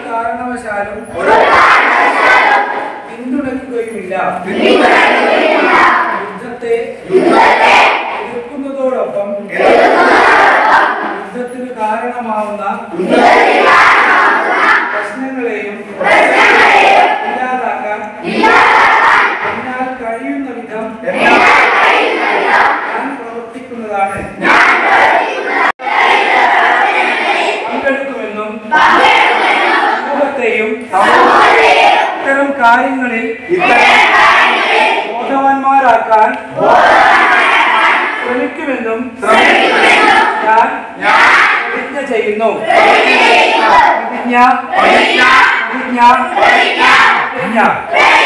കാരണവശാലും പിന്തുണയ്ക്കുകയുമില്ല യുദ്ധത്തെ എതിർക്കുന്നതോടൊപ്പം യുദ്ധത്തിന് കാരണമാവുന്ന പ്രശ്നങ്ങളെയും ഇല്ലാതാക്കാൻ എന്നാൽ കഴിയുന്ന വിധം ഞാൻ പ്രവർത്തിക്കുന്നതാണ് പങ്കെടുക്കുമെന്നും സമൂഹത്തെയും ഇത്തരം കാര്യങ്ങളിൽ ബോധവാന്മാരാക്കാൻ ശ്രമിക്കുമെന്നും ഞാൻ പ്രതിജ്ഞ ചെയ്യുന്നു പ്രതിജ്ഞ പ്രതിജ്ഞ പ്രതിജ്ഞ